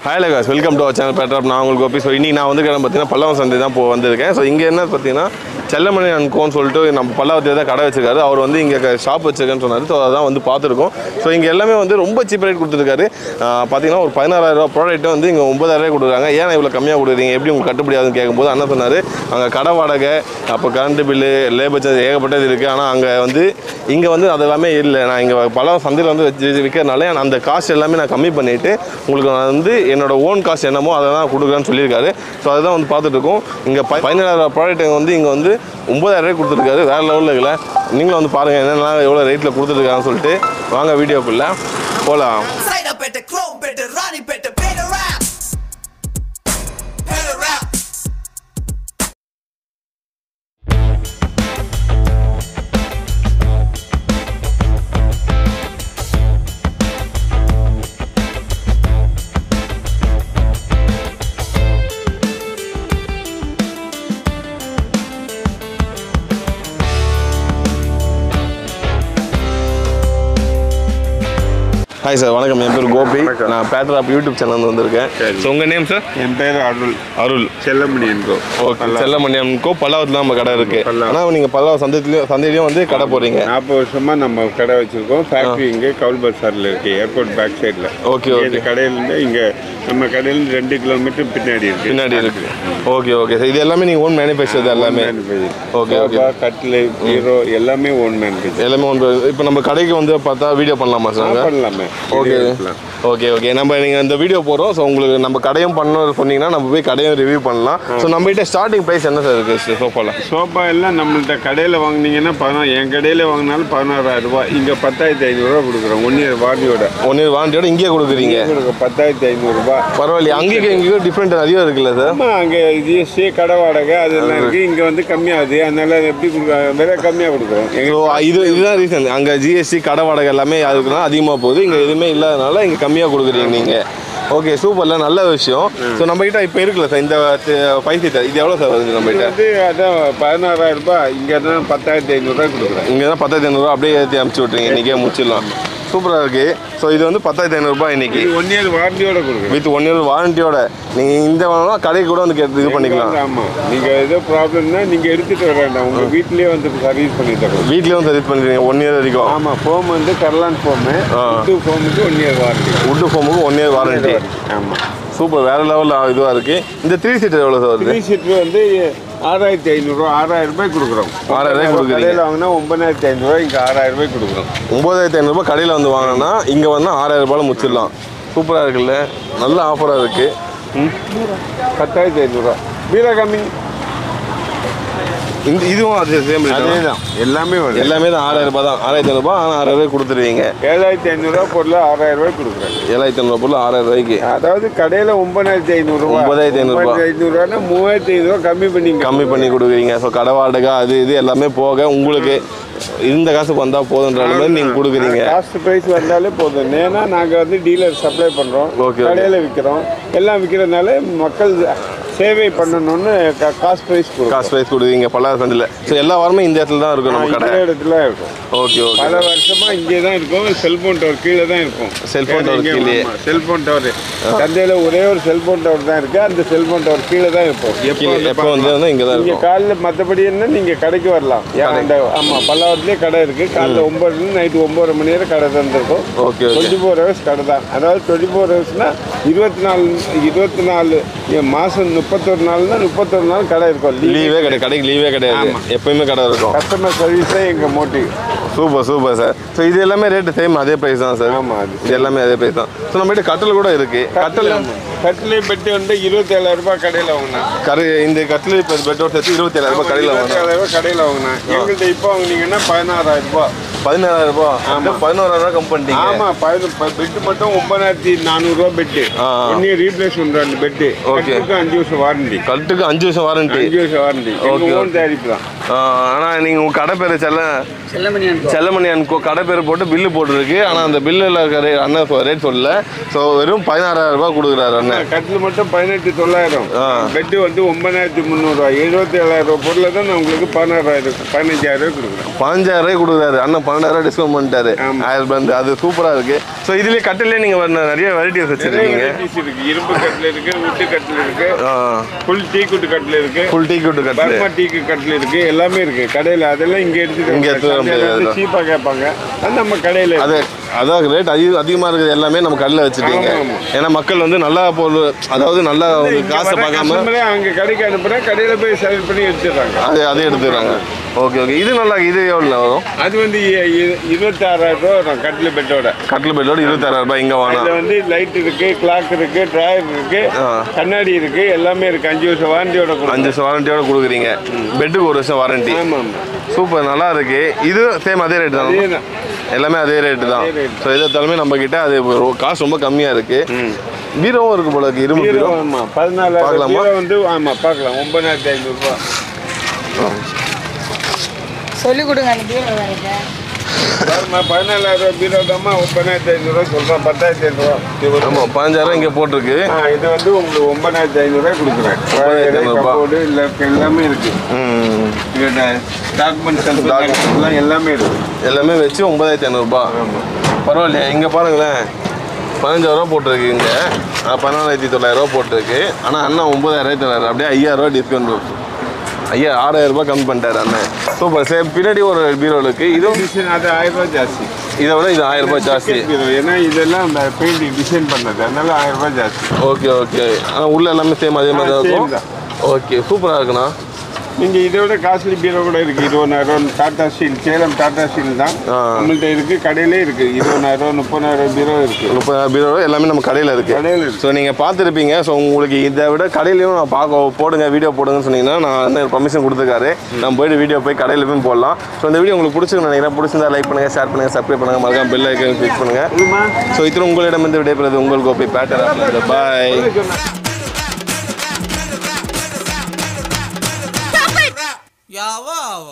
Hi லகாஸ் welcome to our channel better நான் உங்களுக்கு கோபி ஸோ இன்னைக்கு நான் வந்து பார்த்தீங்கன்னா பல்லவன் சந்தை தான் போ வந்திருக்கேன் ஸோ இங்கே என்ன பார்த்தீங்கன்னா செல்லமணி அன்கோன்னு சொல்லிட்டு நம்ம பல்லாவரத்தில் தான் கடை வச்சிருக்காரு அவர் வந்து இங்கே ஷாப் வச்சிருக்கேன்னு சொன்னார் ஸோ அதான் வந்து பார்த்துருக்கோம் ஸோ இங்கே எல்லாமே வந்து ரொம்ப சீப் ரேட் கொடுத்துருக்காரு ஆஹ் பார்த்தீங்கன்னா ஒரு பதினாறாயிரம் ரூபா ப்ராடக்ட் வந்து இங்கே ஒன்பதாயிரம் கொடுக்குறாங்க ஏன் இவ்வளோ கம்மியாக கொடுக்குறீங்க எப்படி உங்களுக்கு கட்டுப்படியாதுன்னு கேட்கும்போது அண்ணன் சொன்னார் அங்கே கடை வாடகை அப்போ கரண்ட் பில்லு லேபர் சார்ஜ் ஏகப்பட்டது இருக்குது ஆனால் அங்கே வந்து இங்கே வந்து அது எல்லாமே இல்லை நான் இங்கே பல சந்தையில் வந்து வச்சு விற்கிறனால அந்த காஸ்ட் எல்லாமே நான் கம்மி பண்ணிவிட்டு உங்களுக்கு நான் வந்து என்னோட ஓன் காஸ்ட் என்னமோ அதை தான் கொடுக்குறேன்னு சொல்லியிருக்காரு ஸோ அதுதான் வந்து பார்த்துட்டு இருக்கோம் இங்கே ப பதினேழாயிரம் ப்ராடக்ட் வந்து இங்கே வந்து ஒம்பதாயிரம் ரூபாய் கொடுத்துருக்காரு வேறு லெவலில் இல்லை நீங்களும் வந்து பாருங்கள் என்னென்ன எவ்வளோ ரேட்டில் கொடுத்துருக்காங்கன்னு சொல்லிட்டு வாங்க வீடியோக்குள்ளே போகலாம் Sign up at the chrome, better Ronnie, better better rap. Better rap. Hi sir வணக்கம் என் பேர் கோபி நான் பேட்டர் ஆப் யூடியூப் சேனல் வந்திருக்கேன் சரி. ஸோ உங்கள் நேம் சார் என் பேர் அருள் அருள் செல்லமணி என்கோ ஓகே செல்லமணியம்கோ பல்லாவத்தில் நம்ம கடை இருக்குது பல்லாவரம். ஆனால் நீங்கள் பல்லாவ சந்தையிலையும் சந்தையிலையும் வந்து கடை போடுறீங்க நாற்பது வருஷமா நம்ம கடை வச்சிருக்கோம் ஃபேக்ட்ரி இங்கே கவுல் பஸாரில் இருக்கு ஏர்போர்ட் பேக் சைடில் Okay, okay. இந்த கடையிலேருந்து இங்கே நம்ம கடையிலேருந்து ரெண்டு கிலோமீட்டர் பின்னாடி இருக்கு பின்னாடி இருக்கு ஓகே ஓகே சார் இது எல்லாமே நீங்கள் ஓன் மேனுஃபேக்சர் எல்லாமே Okay, okay. கட்டில் ஹீரோ எல்லாமே ஓன் மேனுஃபேக்சர் எல்லாமே ஒன்று இப்போ நம்ம கடைக்கு வந்து பார்த்தா வீடியோ பண்ணலாமா சார் பண்ணலாமே ஓகே Video எடுக்கலாம். ஓகே ஓகே நம்ம நீங்கள் இந்த வீடியோ போடுறோம் ஸோ உங்களுக்கு நம்ம கடையும் பண்ணணும் சொன்னீங்கன்னா நம்ம போய் கடையும் ரிவ்யூ பண்ணலாம் ஸோ நம்மகிட்ட ஸ்டார்டிங் ப்ரைஸ் என்ன சார் இருக்குது சோஃபாவில் சோஃபா எல்லாம் நம்மள்ட்ட கடையில் வாங்குனீங்கன்னா பதினா என் கடையில் வாங்கினாலும் பதினாறாயிரம் ரூபாய் இங்கே பத்தாயிரத்தி ஐநூறுரூவா கொடுக்குறோம் ஒன் இயர் வாரண்டியோட ஒன் இயர் வாரண்டியோட இங்கேயே கொடுக்குறீங்க கொடுக்க பத்தாயிரத்தி ஐநூறுரூபா பரவாயில்லையே அங்கேயும் இங்கேயும் டிஃப்ரெண்ட் அதிகம் இருக்குல்ல சார் ஆமா அங்கே ஜிஎஸ்டி கடை வாடகை அதெல்லாம் இருக்கு இங்க வந்து கம்மியாகுது அதனால அது எப்படி கொடுக்குறாங்க விலை கம்மியா கொடுக்குறோம் எங்க ஸோ இது இதுதான் ரீசன் அங்கே ஜிஎஸ்டி கடை வாடகை எல்லாமே அதுக்குலாம் அதிகமாக போகுது இங்கே எதுவுமே இல்லாதனால இங்கே கம்மியாக கொடுக்குறீங்க நீங்கள் ஓகே சூப்பர்ல நல்ல விஷயம் ஸோ நம்மகிட்ட இப்போ இருக்குல்ல சார் இந்த ஃபைவ் சீட்டர் இது எவ்வளோ சார் வருது இது நம்மகிட்ட வந்து அதான் பதினாறாயிரம் ரூபாய் இங்க தான் பத்தாயிரத்தி ஐநூறுரூவா கொடுக்குறேன் இங்கே தான் பத்தாயிரத்தி ஐநூறுரூவா அப்படியே ஏற்றி அமுச்சு விட்றீங்க இன்றைக்கே முடிச்சிடலாம் சூப்பராக இருக்குது ஸோ இது வந்து பத்தாயிரத்தி ஐநூறுரூபா இன்னைக்கு இது ஒன் இயர் வாரண்டியோட கொடுக்குறேன் வித் ஒன் இயர் வாரண்டியோட நீங்கள் இந்த வேணாலும் கடைக்கு கூட வந்து கேட்டு இது பண்ணிக்கலாம் ஆமா நீங்க ஏதோ ப்ராப்ளம்னா நீங்க எடுத்துட்டு வர வேண்டாம் உங்க வீட்லயே வந்து சர்வீஸ் பண்ணி தருவோம் வீட்லேயே வந்து சர்வீஸ் பண்ணிடுறீங்க ஒன் இயர் வரைக்கும் ஆமா ஃபோம் வந்து கர்லான் ஃபோமு ஆ. டூ ஃபோமுக்கு ஒன் இயர் வாரண்டி உட்டு ஃபோமுக்கு ஒன் இயர் வாரண்டி ஆமா சூப்பர் வேறு லெவலில் இதுவாக இருக்குது இந்த த்ரீ சீட்டர் எவ்வளோ சார் வருது த்ரீ சீட்டர் வந்து ஆறாயிரத்தி ஐநூறுரூவா ஆறாயிரம் ரூபாய் கொடுக்குறோம் ஆறாயிரம் ரூபாய் கொடுக்குறீங்க. கடையில் வாங்கினா ஒன்பதாயிரத்தி ஐநூறுரூவா இங்கே ஆறாயிரம் ரூபாய் கொடுக்குறோம் ஒம்பதாயிரத்தி ஐநூறுரூபா கடையில் வந்து வாங்கினோன்னா இங்கே வந்தால் ஆறாயிரம் ரூபாயில் முடிச்சிடலாம் சூப்பராக இருக்குல்ல நல்ல ஆஃபராக இருக்குது பத்தாயிரத்தி ஐநூறுரூவா பீரா கம்மி இந்த இதுவும் அது சேம் அதே தான் எல்லாமே வருது எல்லாமே தான் ஆறாயிரம் ரூபாய் தான் ஆறாயிரத்தி ஐநூறுபா ஆனால் ஆறாயிரம் ரூபாய் கொடுத்துருவீங்க ஏழாயிரத்தி ஐநூறுரூவா பொருள் ஆறாயிரம் ரூபாய் கொடுக்குறேன் ஏழாயிரத்தி ஐநூறுபா பொருள் ஆறாயிரம் ரூபாய்க்கு அதாவது கடையில் ஒன்பதாயிரத்தி ஐநூறுரூவா ஒன்பதாயிரத்தி ஐநூறுரூவா. ஐநூறுரூவானா மூவாயிரத்தி ஐநூறுரூவா கம்மி பண்ணிங்க கம்மி பண்ணி கொடுக்குறீங்க ஸோ கடை வாடகை அது இது எல்லாமே போக உங்களுக்கு இருந்த காசுக்கு வந்தால் போதுன்ற மாதிரி நீங்கள் கொடுக்குறீங்க காஸ்ட் ப்ரைஸ் வந்தாலே போதும் ஏன்னா நாங்கள் வந்து டீலர் சப்ளை பண்ணுறோம் Okay, okay. கடையில் விற்கிறோம் எல்லாம் விற்கிறதுனால மக்கள் சேவை பண்ணணும்னு காஸ்ட் ப்ரைஸ் கொடுக்கும் காசு ப்ரைஸ் கொடுக்குறீங்க பல்லாயிர சந்தையில் ஸோ எல்லா வாரமும் இந்த இடத்துல தான் இருக்கும் நம்ம கடை இந்த இடத்துல இருக்கும் ஓகே ஓகே பல வருஷமா இங்கே தான் இருக்கும் செல்போன் டவர் கீழே தான் இருக்கும் Cellphone tower கீழயே. செல்போன் டவர் சந்தையில் ஒரே ஒரு செல்போன் டவர் தான் இருக்கு அந்த செல்போன் டவர் கீழே தான் இருக்கும் எப்போ வந்து எப்போ வந்து இங்கே தான் நீங்க இருக்கும் காலைல மற்றபடி என்ன நீங்க கடைக்கு வரலாம் ஏன் அந்த ஆமா பல்லாவரத்துலேயே கடை இருக்கு காலைல ஒன்பதுல நைட்டு ஒன்பது மணி நேரம் கடை தந்திருக்கும் okay okay twenty four hours கடை தான் அதாவது டுவெண்ட்டி ஃபோர் ஹவர்ஸ்னா இருபத்தி நாலு இருபத்தி நாலு மாதம் முப்பத்தொரு நாள்னா முப்பத்தொரு நாள் கடை இருக்கும் லீவ் லீவே கிடையாது கடைக்கு லீவே கிடையாது எப்பயுமே கடை இருக்கும் கஸ்டமர் சர்வீஸ் தான் எங்கள் motive super super sir so இது எல்லாமே ரேட்டு சேம் அதே ப்ரைஸ் தான் சார் ஆமா அது இது எல்லாமே அதே ப்ரைஸ் தான் ஸோ நம்மகிட்ட கட்டில் கூட இருக்கு கட்டில் கட்டிலே பெட்டு வந்து இருபத்தி ஏழாயிரம் ரூபாய் கடையில் வாங்கினேன் கரு இந்த கட்டில் இப்போ பெட்டோட சேர்த்து இருபத்தி ஏழாயிரம் ரூபாய் கடையில் வாங்கினேன் இருபத்தி ரூபாய் கடையில் வாங்கினேன் எங்கள்கிட்ட இப்போ வாங்குனீங்கன்னா பதினாறாயிரம் ரூபாய் பதினாறாயிரம் ரூபாய் பதினோராயிரம் ரூபாய் கம் பண்ணிட்டீங்க ஆமா பதின பெட்டு மட்டும் ஒன்பதாயிரத்தி நானூறுரூவா பெட்டு ஆ, ஆ. ஒன்னே ரீப்ளேஸ் பண்ணுற அந்த பெட்டு Okay. கட்டுக்கு அஞ்சு வருஷம் வாரண்டி கட்டுக்கு அஞ்சு வருஷம் வாரண்டி அஞ்சு வருஷம் வாரண்டி Okay, எங்கள் ஓன் okay. தயாரிப்பு தான் ஆனால் நீங்கள் உங்கள் கடை பேர் செல்ல செல்லமணி அன்கோ கடை பேர் போட்டு பில்லு போட்டுருக்கு ஆனால் அந்த பில்லில் இருக்கிற rate- அண்ணன் ரேட் சொல்லல ஸோ வெறும் பதினாறாயிரம் ரூபாய் கொடுக்குறாரு அண்ணன் கட்டில் மட்டும் பதினெட்டு தொள்ளாயிரம் ஆ. பெட்டு வந்து ஒன்பதாயிரத்தி முந்நூறுரூவா எழுபத்தி ஏழாயிரம் ரூபா பொருளில் தான் நான் உங்களுக்கு பதினாறாயிரம் பதினஞ்சாயிரம் ரூபாய் கொடுக்குறேன் பதினஞ்சாயிரம் ரூபாய் கொடுக்குறாரு அண்ணன் பன்னெண்டாயிரம் டிஸ்கவுண்ட் பண்ணிட்டாரு ஆமா. ஆயிரம் ரூபாய் இருந்து. அது சூப்பரா இருக்கு ஸோ இதுலயே கட்டிலே நீங்க வர- நிறைய வெரைட்டிஸ் வச்சிருக்கீங்க varieties இருக்கு இரும்பு கட்டில் இருக்கு உட்டு கட்டில் இருக்கு ஃபுல் டீ குட்டு கட்டில் இருக்கு ஃபுல் டீ குட்டு கட்டில் பர்மா டீக்கு கட்டில் இருக்கு எல்லாமே இருக்கு கடையில் அதெல்லாம் இங்கே எடுத்துட்டு இங்க எடுத்துட்டு வர முடியாது. சீப்பாக கேட்பாங்க அது நம்ம கடையில் அது அதான் ரேட் அதிக அதிகமாக இருக்குது எல்லாமே நம்ம கல்லில் வச்சுட்டீங்க ஆமா, ஆமா. ஏன்னா மக்கள் வந்து நல்லா பொருள் அதாவது நல்லா வந்து காசை பார்க்காம கஸ்டமரே அவங்க கடைக்கு அனுப்புறேன் கடையில் போய் செலக்ட் பண்ணி எடுத்துடுறாங்க அது அதே எடுத்துக்கிறாங்க ஓகே ஓகே இது நல்லா இது எவ்வளோ வரும் அது வந்து இ- இ- இருபத்தாறாயிரம் ரூபா வரும் கட்டில் பெட்டோட கட்டில் பெட்டோட இருபத்தாயிரம் ரூபாய் இங்கே இதுல வாங்கினா வந்து லைட் இருக்கு கிளாக் இருக்கு டிராயர் இருக்கு ஆ. கண்ணாடி இருக்கு எல்லாமே இருக்கு அஞ்சு வருஷம் வாரண்டியோட அஞ்சு வருஷம் வாரண்டியோட கொடுக்குறீங்க பெட்டுக்கு ஒரு வருஷம் வாரண்டி ஆமா ஆமா சூப்பர் நல்லா இருக்கு இது சேம் அதே ரேட் தான் அதேதான். எல்லாமே அதே ரேட்டு தான் அதே rate. ஸோ இதை தலைமை நம்ம கிட்ட அது ரொ- காசு ரொம்ப கம்மியாக இருக்கு பீரோவும் இருக்கு போல இருக்கு இரும்பு பீரோ பீரோ ஆமா பதினாலாயிரம் பார்க்கலாமா? பீரோ வந்து ஆமா பார்க்கலாம் ஒன்பதாயிரத்தி ஐநூறுரூவா சொல்லிக் கொடுங்க அந்த பீரோ வேலைக்கு பாருமா பதினாலாயிரம் ரூபா பீரோ தாம்மா ஒன்பதாயிரத்தி ஐநூறுரூவா சொல்கிறேன் பத்தாயிரத்தி ஐநூறுரூவா இது வந்து ஆமாம் பதினஞ்சாயிரம் இங்கே போட்டிருக்கு ஆ, இது வந்து உங்களுக்கு ஒன்பதாயிரத்தி ஐநூறுரூவா கொடுக்குறேன் ஒன்பதாயிரத்தி ஐநூறுபா. கப்போர்டு இல்லை எல்லாமே இருக்கு ம் இதோட டாக்குமெண்ட்ஸ் எல்லாம் எல்லாமே இருக்கு எல்லாமே வச்சு ஒன்பதாயிரத்தி ஐநூறுபா பரவாயில்லையா இங்கே பாருங்களேன் பதினஞ்சாயிரரூவா போட்டிருக்கு இங்கே பதினாலாயிரத்தி தொள்ளாயிரரூவா போட்டிருக்கு ஆனால் அண்ணா ஒம்பதாயிரத்தி தொள்ளாயிரம் அப்படியே ஐயாயிரரூவா டிஸ்கவுண்ட் ஐயா ஆறாயிரம் ரூபாய் கம்மி பண்ணிட்டாரு அண்ணன் சூப்பர் சரி பின்னாடி ஒரு பீரோ இருக்கு இதுவும் டிசைன் அது ஆயிரம் ரூபாய் ஜாஸ்தி இதை விட இது ஆயிரம் ரூபாய் ஜாஸ்தி பீரோ ஏன்னா இதெல்லாம் அந்த பெயிண்டிங் டிசைன் பண்ணது அதனால ஆயிரம் ரூபாய் ஜாஸ்தி ஓகே ஓகே ஆனால் உள்ள எல்லாமே சேம் அதே மாதிரி ஆ, தான் same இருக்கும் தான். ஓகே சூப்பராக இருக்குண்ணா நீங்க இதை விட காஸ்ட்லி பீரோ கூட இருக்கு இருபதாயிரம் டாடா ஸ்டீல் சேலம் டாடா ஸ்டீல் தான் ஆ. நம்மள்ட்ட இருக்கு கடையிலே இருக்கு இருபதாயிரம் முப்பதாயிரம் பீரோ இருக்கு முப்பதாயிரம் பீரோ எல்லாமே நம்ம கடையில் இருக்கு கடையில இருக்கு ஸோ நீங்கள் பார்த்துருப்பீங்க ஸோ உங்களுக்கு இதை விட கடையிலையும் நான் பார்க்க போடுங்க வீடியோ போடுங்கன்னு சொன்னீங்கன்னா நான் வந்து பர்மிஷன் கொடுத்துருக்காரு நம்ம போயிட்டு வீடியோ போய் கடையில் போய் போடலாம் ஸோ இந்த வீடியோ உங்களுக்கு பிடிச்சிருக்கு நினைக்கிறேன் பிடிச்சிருந்தா லைக் பண்ணுங்கள் ஷேர் பண்ணுங்கள் சப்ஸ்கிரைப் பண்ணுங்கள் மறக்காம பெல் ஐக்கன் கிளிக் பண்ணுங்கள் சொல்லுமா ஸோ இத்தனை உங்களிடம் வந்து விடைபெறுவது உங்கள் கோப்பை பேட்டர் பாய் Yeah, wow.